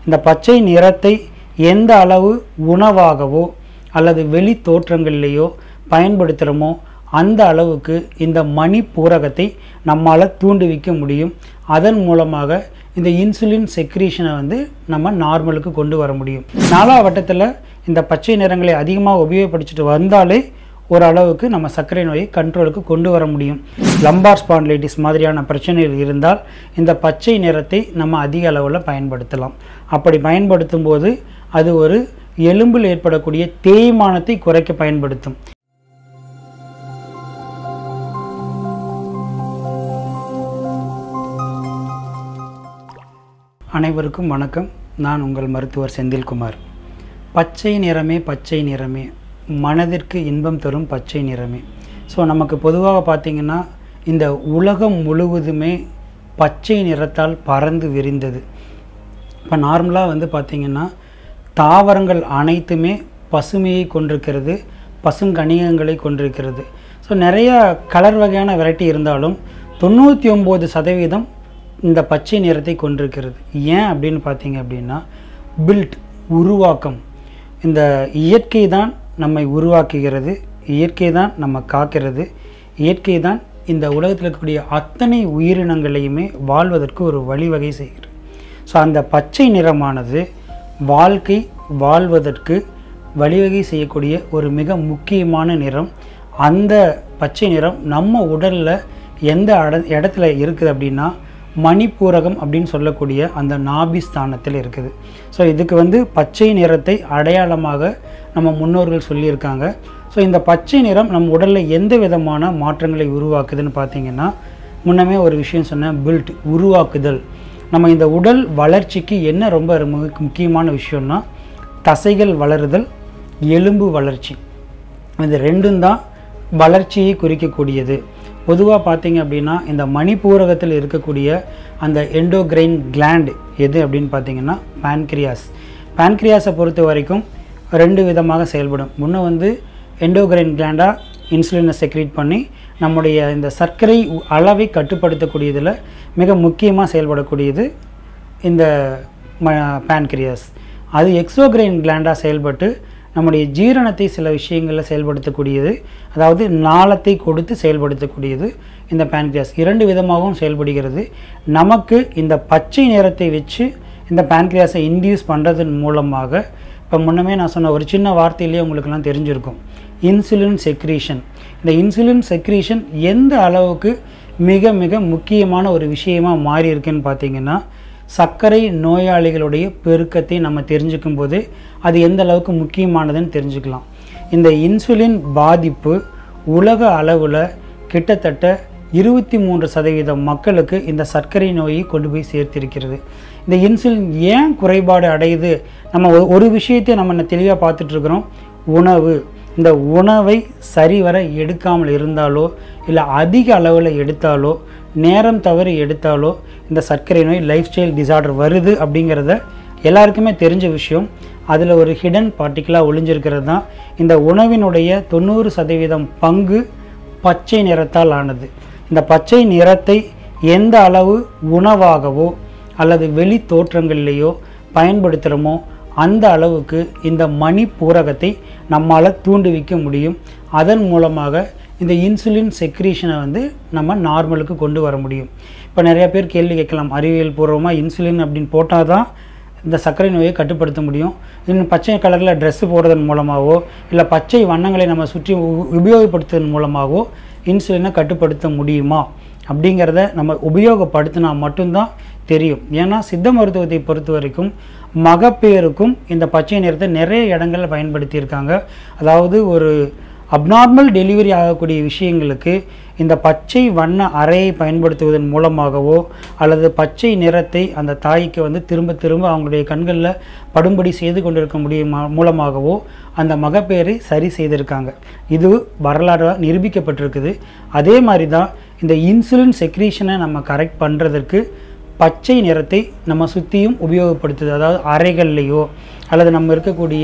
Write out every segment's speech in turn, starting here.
இந்த பச்சை நிறத்தை எந்த அளவு உணவாகவோ அல்லது வெளி தோற்றங்களிலேயோ பயன்படுத்துகிறோமோ அந்த அளவுக்கு இந்த மணி பூரகத்தை நம்மால் தூண்டுவிக்க முடியும் அதன் மூலமாக இந்த இன்சுலின் செக்ரீஷனை வந்து நம்ம நார்மலுக்கு கொண்டு வர முடியும் நாலாம் வட்டத்தில் இந்த பச்சை நிறங்களை அதிகமாக உபயோகப்படுத்திட்டு வந்தாலே ஓரளவுக்கு நம்ம சர்க்கரை நோயை கண்ட்ரோலுக்கு கொண்டு வர முடியும் லம்பார் ஸ்பான்லைட்டிஸ் மாதிரியான பிரச்சனைகள் இருந்தால் இந்த பச்சை நிறத்தை நம்ம அதிக அளவில் பயன்படுத்தலாம் அப்படி பயன்படுத்தும் போது அது ஒரு எலும்பில் ஏற்படக்கூடிய தேய்மானத்தை குறைக்க பயன்படுத்தும் அனைவருக்கும் வணக்கம் நான் உங்கள் மருத்துவர் செந்தில்குமார் பச்சை நிறமே பச்சை நிறமே மனதிற்கு இன்பம் தரும் பச்சை நிறமே ஸோ நமக்கு பொதுவாக பார்த்திங்கன்னா இந்த உலகம் முழுவதுமே பச்சை நிறத்தால் பறந்து விரிந்தது இப்போ நார்மலாக வந்து பார்த்திங்கன்னா தாவரங்கள் அனைத்துமே பசுமையை கொண்டிருக்கிறது பசுங்கணிகங்களை கொண்டிருக்கிறது ஸோ நிறைய கலர் வகையான வெரைட்டி இருந்தாலும் தொண்ணூற்றி ஒம்பது சதவீதம் இந்த பச்சை நிறத்தை கொண்டிருக்கிறது ஏன் அப்படின்னு பார்த்தீங்க அப்படின்னா பில்ட் உருவாக்கம் இந்த இயற்கை தான் நம்மை உருவாக்குகிறது இயற்கை தான் நம்ம காக்கிறது இயற்கை தான் இந்த உலகத்தில் இருக்கக்கூடிய அத்தனை உயிரினங்களையுமே வாழ்வதற்கு ஒரு வழிவகை செய்கிறது ஸோ அந்த பச்சை நிறமானது வாழ்க்கை வாழ்வதற்கு வழிவகை செய்யக்கூடிய ஒரு மிக முக்கியமான நிறம் அந்த பச்சை நிறம் நம்ம உடலில் எந்த அட இடத்துல இருக்குது அப்படின்னா மணிப்பூரகம் அப்படின்னு சொல்லக்கூடிய அந்த நாபி ஸ்தானத்தில் இருக்குது ஸோ இதுக்கு வந்து பச்சை நிறத்தை அடையாளமாக நம்ம முன்னோர்கள் சொல்லியிருக்காங்க ஸோ இந்த பச்சை நிறம் நம்ம உடலில் எந்த விதமான மாற்றங்களை உருவாக்குதுன்னு பார்த்தீங்கன்னா முன்னமே ஒரு விஷயம் சொன்னேன் பில்ட் உருவாக்குதல் நம்ம இந்த உடல் வளர்ச்சிக்கு என்ன ரொம்ப ரொம்ப முக்கியமான விஷயம்னா தசைகள் வளருதல் எலும்பு வளர்ச்சி இது ரெண்டும் தான் வளர்ச்சியை குறிக்கக்கூடியது பொதுவாக பார்த்தீங்க அப்படின்னா இந்த மணிப்பூரகத்தில் இருக்கக்கூடிய அந்த எண்டோகிரைன் கிளாண்ட் எது அப்படின்னு பார்த்தீங்கன்னா பான்க்ரியாஸ் பான்க்ரியாஸை பொறுத்த வரைக்கும் ரெண்டு விதமாக செயல்படும் ஒன்று வந்து எண்டோகிரைன் கிளாண்டாக இன்சுலினை செக்ரேட் பண்ணி நம்முடைய இந்த சர்க்கரை உ- அளவை கட்டுப்படுத்தக்கூடியதில் மிக முக்கியமாக செயல்படக்கூடியது இந்த ம பான்க்ரியாஸ் அது எக்ஸோகிரைன் கிளாண்டாக செயல்பட்டு நம்முடைய ஜீரணத்தை சில விஷயங்களில் செயல்படுத்தக்கூடியது அதாவது நாளத்தை கொடுத்து செயல்படுத்தக்கூடியது இந்த பான்க்ரியாஸ் இரண்டு விதமாகவும் செயல்படுகிறது நமக்கு இந்த பச்சை நிறத்தை வச்சு இந்த பான்க்ரியாஸை இன்டியூஸ் பண்ணுறதன் மூலமாக இப்போ முன்னமே நான் சொன்ன ஒரு சின்ன வார்த்தையிலேயே உங்களுக்கெல்லாம் தெரிஞ்சிருக்கும் இன்சுலின் செக்ரீஷன் இந்த இன்சுலின் செக்ரீஷன் எந்த அளவுக்கு மிக மிக முக்கியமான ஒரு விஷயமா மாறி இருக்குன்னு பார்த்தீங்கன்னா சர்க்கரை நோயாளிகளுடைய பெருக்கத்தை நம்ம தெரிஞ்சுக்கும் போது அது எந்த அளவுக்கு முக்கியமானதுன்னு தெரிஞ்சுக்கலாம் இந்த இன்சுலின் பாதிப்பு உலக அளவில் கிட்டத்தட்ட இருபத்தி மூன்று சதவீதம் மக்களுக்கு இந்த சர்க்கரை நோயை கொண்டு போய் சேர்த்திருக்கிறது இந்த இன்சுலின் ஏன் குறைபாடு அடையுது நம்ம ஒரு- ஒரு விஷயத்தை நம்ம தெளிவாக பார்த்துட்ருக்குறோம் உணவு இந்த உணவை சரிவர எடுக்காமல் இருந்தாலோ இல்லை அதிக அளவில் எடுத்தாலோ நேரம் தவறி எடுத்தாலோ இந்த சர்க்கரை நோய் லைஃப் ஸ்டைல் டிசார்டர் வருது அப்படிங்கிறத எல்லாருக்குமே தெரிஞ்ச விஷயம் அதில் ஒரு ஹிடன் பார்ட்டிக்கலாக ஒளிஞ்சிருக்கிறது தான் இந்த உணவினுடைய தொண்ணூறு சதவீதம் பங்கு பச்சை நிறத்தால் ஆனது இந்த பச்சை நிறத்தை எந்த அளவு உணவாகவோ அல்லது வெளி தோற்றங்களிலேயோ பயன்படுத்துகிறோமோ அந்த அளவுக்கு இந்த மணி பூரகத்தை நம்மால் தூண்டுவிக்க முடியும் அதன் மூலமாக இந்த இன்சுலின் செக்ரீஷனை வந்து நம்ம நார்மலுக்கு கொண்டு வர முடியும் இப்போ நிறைய பேர் கேள்வி கேட்கலாம் அறிவியல் பூர்வமாக இன்சுலின் அப்படின்னு போட்டால் தான் இந்த சர்க்கரை நோயை கட்டுப்படுத்த முடியும் இன்னும் பச்சை கலரில் ட்ரெஸ்ஸு போடுறதன் மூலமாகவோ இல்லை பச்சை வண்ணங்களை நம்ம சுற்றி உ- உபயோகப்படுத்துவதன் மூலமாகவோ இன்சுலினை கட்டுப்படுத்த முடியுமா அப்படிங்கிறத நம்ம உபயோகப்படுத்தினா மட்டும்தான் தெரியும் ஏன்னா சித்த மருத்துவத்தை பொறுத்த வரைக்கும் மகப்பேருக்கும் இந்த பச்சை நிறத்தை நிறைய இடங்களில் பயன்படுத்தியிருக்காங்க அதாவது ஒரு அப்நார்மல் டெலிவரி ஆகக்கூடிய விஷயங்களுக்கு இந்த பச்சை வண்ண அறையை பயன்படுத்துவதன் மூலமாகவோ அல்லது பச்சை நிறத்தை அந்த தாய்க்கு வந்து திரும்ப திரும்ப அவங்களுடைய கண்களில் படும்படி செய்து கொண்டிருக்க முடியும் மூலமாகவோ அந்த மகப்பேரை சரி செய்திருக்காங்க இது வரலாறு நிரூபிக்கப்பட்டிருக்குது அதே மாதிரி தான் இந்த இன்சுலின் செக்ரீஷனை நம்ம கரெக்ட் பண்ணுறதற்கு பச்சை நிறத்தை நம்ம சுற்றியும் உபயோகப்படுத்துது அதாவது அறைகள்லேயோ அல்லது நம்ம இருக்கக்கூடிய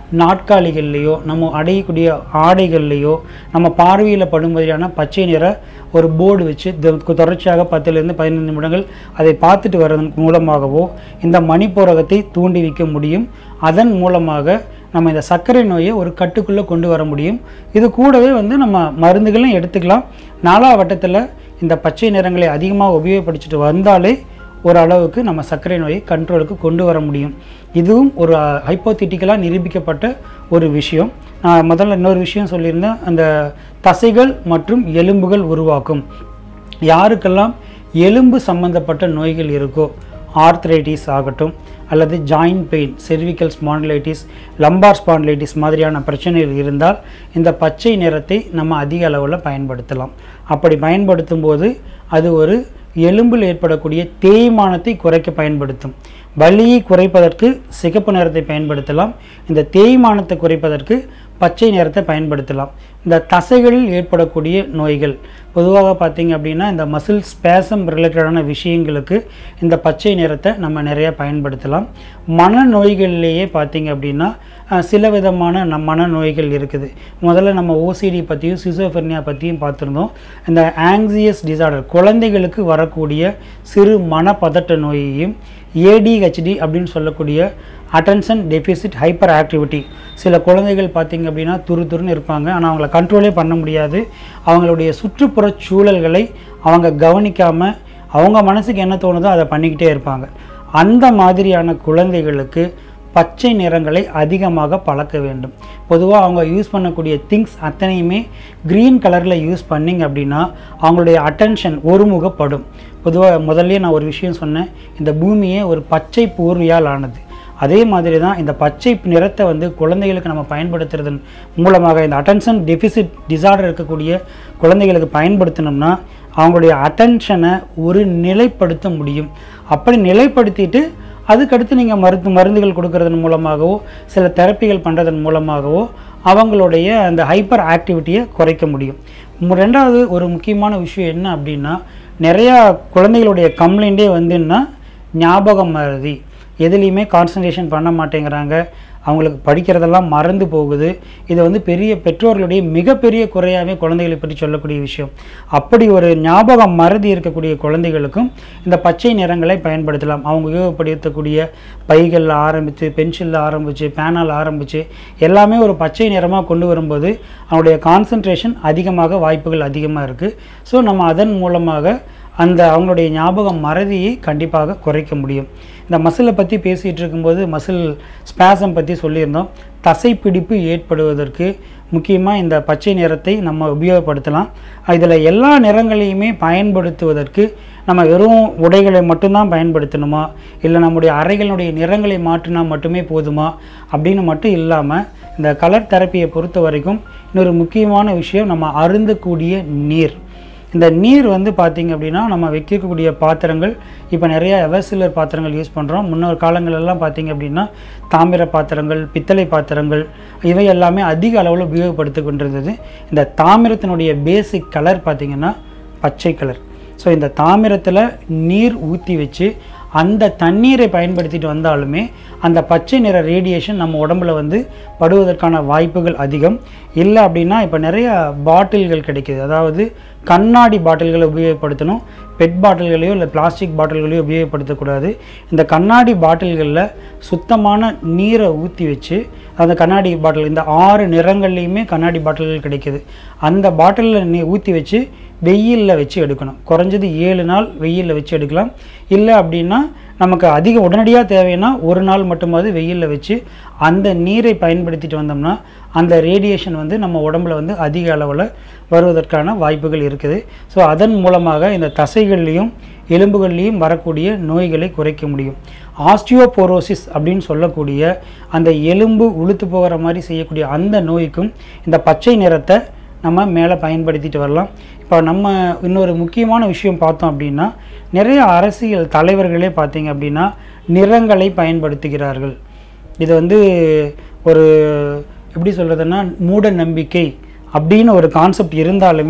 நாட்காலிகள்லையோ நம்ம அடையக்கூடிய ஆடைகள்லையோ நம்ம பார்வையில் படும்படியான பச்சை நிற ஒரு போர்டு வச்சு த- தொடர்ச்சியாக பத்துலேருந்து பதினைந்து நிமிடங்கள் அதை பார்த்துட்டு வர்றதன் மூலமாகவோ இந்த மணிப்பூரகத்தை தூண்டி வைக்க முடியும் அதன் மூலமாக நம்ம இந்த சர்க்கரை நோயை ஒரு கட்டுக்குள்ளே கொண்டு வர முடியும் இது கூடவே வந்து நம்ம மருந்துகளும் எடுத்துக்கலாம் நாலா வட்டத்தில் இந்த பச்சை நிறங்களை அதிகமாக உபயோகப்படுத்திட்டு வந்தாலே ஓரளவுக்கு நம்ம சர்க்கரை நோயை கண்ட்ரோலுக்கு கொண்டு வர முடியும் இதுவும் ஒரு ஹைப்போதிட்டிக்கலாக நிரூபிக்கப்பட்ட ஒரு விஷயம் நான் முதல்ல இன்னொரு விஷயம் சொல்லியிருந்தேன் அந்த தசைகள் மற்றும் எலும்புகள் உருவாக்கும் யாருக்கெல்லாம் எலும்பு சம்பந்தப்பட்ட நோய்கள் இருக்கோ ஆர்த்ரைட்டிஸ் ஆகட்டும் அல்லது joint pain cervical spondylitis lumbar spondylitis மாதிரியான பிரச்சனைகள் இருந்தால் இந்த பச்சை நிறத்தை நம்ம அதிக அளவில் பயன்படுத்தலாம் அப்படி பயன்படுத்தும் போது அது ஒரு எலும்பில் ஏற்படக்கூடிய தேய்மானத்தை குறைக்க பயன்படுத்தும் வலியை குறைப்பதற்கு சிகப்பு நிறத்தை பயன்படுத்தலாம் இந்த தேய்மானத்தை குறைப்பதற்கு பச்சை நிறத்தை பயன்படுத்தலாம் இந்த தசைகளில் ஏற்படக்கூடிய நோய்கள் பொதுவாக பார்த்தீங்க அப்படின்னா இந்த மசில் ஸ்பேசம் ரிலேட்டடான விஷயங்களுக்கு இந்த பச்சை நிறத்தை நம்ம நிறைய பயன்படுத்தலாம் மனநோய்கள்லேயே பார்த்தீங்க அப்படின்னா அஹ், சில விதமான நம் மனநோய்கள் இருக்குது முதல்ல நம்ம ஓசிடி பற்றியும் சிசோஃபெர்னியா பற்றியும் பார்த்துருந்தோம் இந்த ஆங்ஸியஸ் டிசார்டர் குழந்தைகளுக்கு வரக்கூடிய சிறு மனப்பதட்ட நோயையும் ஏடிஹெச்டி அப்படின்னு சொல்லக்கூடிய அட்டென்ஷன் டெபிசிட் ஹைப்பர் ஆக்டிவிட்டி சில குழந்தைகள் பார்த்தீங்க அப்படின்னா துரு துருன்னு இருப்பாங்க ஆனால் அவங்கள கண்ட்ரோலே பண்ண முடியாது அவங்களுடைய சுற்றுப்புற சூழல்களை அவங்க கவனிக்காமல் அவங்க மனசுக்கு என்ன தோணுதோ அதை பண்ணிக்கிட்டே இருப்பாங்க அந்த மாதிரியான குழந்தைகளுக்கு பச்சை நிறங்களை அதிகமாக பழக்க வேண்டும் பொதுவாக அவங்க யூஸ் பண்ணக்கூடிய திங்ஸ் அத்தனையுமே க்ரீன் கலரில் யூஸ் பண்ணிங்க அப்படின்னா அவங்களுடைய அட்டென்ஷன் ஒருமுகப்படும் பொதுவாக முதல்லயே நான் ஒரு விஷயம் சொன்னேன் இந்த பூமியே ஒரு பச்சை பூர்வியால் ஆனது அதே மாதிரி தான் இந்த பச்சை நிறத்தை வந்து குழந்தைகளுக்கு நம்ம பயன்படுத்துறதன் மூலமாக இந்த அட்டென்ஷன் டெபிசிட் டிசார்டர் இருக்கக்கூடிய குழந்தைகளுக்கு பயன்படுத்தினோம்னா அவங்களுடைய அட்டென்ஷனை ஒரு நிலைப்படுத்த முடியும் அப்படி நிலைப்படுத்திட்டு அதுக்கடுத்து நீங்கள் மருந்து மருந்துகள் கொடுக்கறதன் மூலமாகவோ சில தெரப்பிகள் பண்ணுறதன் மூலமாகவோ அவங்களுடைய அந்த ஹைப்பர் ஆக்டிவிட்டியை குறைக்க முடியும் மு- ரெண்டாவது ஒரு முக்கியமான விஷயம் என்ன அப்படின்னா நிறையா குழந்தைகளுடைய கம்ப்ளைண்ட்டே வந்துன்னா ஞாபகம் மறதி எதுலேயுமே கான்சன்ட்ரேஷன் பண்ண மாட்டேங்கிறாங்க அவங்களுக்கு படிக்கிறதெல்லாம் மறந்து போகுது இது வந்து பெரிய பெற்றோர்களுடைய மிகப்பெரிய குறையாகவே குழந்தைகளை பற்றி சொல்லக்கூடிய விஷயம் அப்படி ஒரு ஞாபகம் மறதி இருக்கக்கூடிய குழந்தைகளுக்கும் இந்த பச்சை நிறங்களை பயன்படுத்தலாம் அவங்க உபயோகப்படுத்தக்கூடிய பைகளில் ஆரம்பித்து பென்சிலில் ஆரம்பித்து பேனால் ஆரம்பித்து எல்லாமே ஒரு பச்சை நிறமாக கொண்டு வரும்போது அவங்களுடைய கான்சன்ட்ரேஷன் அதிகமாக வாய்ப்புகள் அதிகமாக இருக்குது ஸோ நம்ம அதன் மூலமாக அந்த அவங்களுடைய ஞாபகம் மறதியை கண்டிப்பாக குறைக்க முடியும் இந்த மசிலை பற்றி பேசிகிட்டு இருக்கும்போது மசில் ஸ்பேசம் பற்றி சொல்லியிருந்தோம் தசைப்பிடிப்பு ஏற்படுவதற்கு முக்கியமாக இந்த பச்சை நிறத்தை நம்ம உபயோகப்படுத்தலாம் இதில் எல்லா நிறங்களையுமே பயன்படுத்துவதற்கு நம்ம வெறும் உடைகளை மட்டும்தான் பயன்படுத்தணுமா இல்லை நம்முடைய அறைகளுடைய நிறங்களை மாற்றினா மட்டுமே போதுமா அப்படின்னு மட்டும் இல்லாமல் இந்த கலர் தெரப்பியை பொறுத்த வரைக்கும் இன்னொரு முக்கியமான விஷயம் நம்ம அருந்தக்கூடிய நீர் இந்த நீர் வந்து பார்த்திங்க அப்படின்னா நம்ம வைக்கக்கூடிய பாத்திரங்கள் இப்போ நிறைய எவர்சிலர் பாத்திரங்கள் யூஸ் பண்ணுறோம் முன்னொரு காலங்களெல்லாம் பார்த்திங்க அப்படின்னா தாமிர பாத்திரங்கள் பித்தளை பாத்திரங்கள் இவை எல்லாமே அதிக அளவில் உபயோகப்படுத்தி கொண்டிருந்தது இந்த தாமிரத்தினுடைய பேசிக் கலர் பார்த்திங்கன்னா பச்சை கலர் ஸோ இந்த தாமிரத்தில் நீர் ஊற்றி வச்சு அந்த தண்ணீரை பயன்படுத்திட்டு வந்தாலுமே அந்த பச்சை நிற ரேடியேஷன் நம்ம உடம்புல வந்து படுவதற்கான வாய்ப்புகள் அதிகம் இல்லை அப்படின்னா இப்போ நிறைய பாட்டில்கள் கிடைக்குது அதாவது கண்ணாடி பாட்டில்களை உபயோகப்படுத்தணும் பெட் பாட்டில்களையோ இல்லை பிளாஸ்டிக் பாட்டில்களையோ உபயோகப்படுத்தக்கூடாது இந்த கண்ணாடி பாட்டில்களில் சுத்தமான நீரை ஊற்றி வச்சு அந்த கண்ணாடி பாட்டில் இந்த ஆறு நிறங்கள்லையுமே கண்ணாடி பாட்டில்கள் கிடைக்குது அந்த பாட்டிலில் நீ ஊற்றி வச்சு வெயிலில் வச்சு எடுக்கணும் குறைஞ்சது ஏழு நாள் வெயிலில் வச்சு எடுக்கலாம் இல்லை அப்படின்னா நமக்கு அதிக உடனடியாக தேவைன்னா ஒரு நாள் மட்டுமாவது வெயிலில் வச்சு அந்த நீரை பயன்படுத்திட்டு வந்தோம்னா அந்த ரேடியேஷன் வந்து நம்ம உடம்புல வந்து அதிக அளவில் வருவதற்கான வாய்ப்புகள் இருக்குது ஸோ அதன் மூலமாக இந்த தசைகள்லேயும் எலும்புகள்லேயும் வரக்கூடிய நோய்களை குறைக்க முடியும் ஆஸ்டியோபோரோசிஸ் அப்படின்னு சொல்லக்கூடிய அந்த எலும்பு உளுத்து போகிற மாதிரி செய்யக்கூடிய அந்த நோய்க்கும் இந்த பச்சை நிறத்தை நம்ம மேலே பயன்படுத்திட்டு வரலாம் இப்போ நம்ம இன்னொரு முக்கியமான விஷயம் பார்த்தோம் அப்படின்னா நிறைய அரசியல் தலைவர்களே பார்த்தீங்க அப்படின்னா நிறங்களை பயன்படுத்துகிறார்கள் இது வந்து ஒரு எப்படி சொல்கிறதுன்னா மூட நம்பிக்கை அப்படின்னு ஒரு கான்செப்ட் இருந்தாலுமே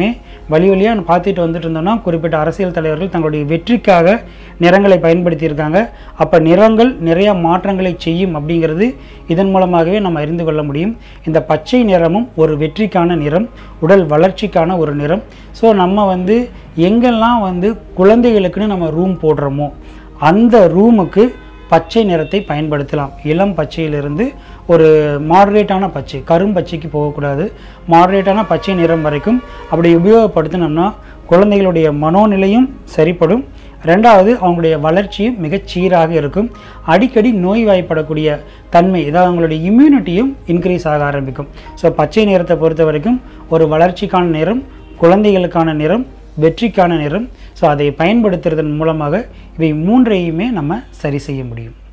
வழி வழியாக பார்த்துட்டு வந்துட்டு இருந்தோம்னா குறிப்பிட்ட அரசியல் தலைவர்கள் தங்களுடைய வெற்றிக்காக நிறங்களை பயன்படுத்தியிருக்காங்க அப்போ நிறங்கள் நிறைய மாற்றங்களை செய்யும் அப்படிங்கிறது இதன் மூலமாகவே நம்ம அறிந்து கொள்ள முடியும் இந்த பச்சை நிறமும் ஒரு வெற்றிக்கான நிறம் உடல் வளர்ச்சிக்கான ஒரு நிறம் ஸோ நம்ம வந்து எங்கெல்லாம் வந்து குழந்தைகளுக்குன்னு நம்ம ரூம் போடுறோமோ அந்த ரூமுக்கு பச்சை நிறத்தை பயன்படுத்தலாம் இளம் பச்சையிலிருந்து ஒரு மாடரேட்டான பச்சை கரும்பச்சைக்கு போகக்கூடாது மாடரேட்டான பச்சை நிறம் வரைக்கும் அப்படி உபயோகப்படுத்தினோம்னா குழந்தைகளுடைய மனோநிலையும் சரிப்படும் ரெண்டாவது அவங்களுடைய வளர்ச்சியும் மிகச் சீராக இருக்கும் அடிக்கடி நோய்வாய்ப்படக்கூடிய தன்மை அதாவது அவங்களுடைய இம்யூனிட்டியும் இன்க்ரீஸ் ஆக ஆரம்பிக்கும் ஸோ பச்சை நிறத்தை பொறுத்த வரைக்கும் ஒரு வளர்ச்சிக்கான நிறம் குழந்தைகளுக்கான நிறம் வெற்றிக்கான நிறம் ஸோ அதை பயன்படுத்துறதன் மூலமாக இவை மூன்றையுமே நம்ம சரி செய்ய முடியும்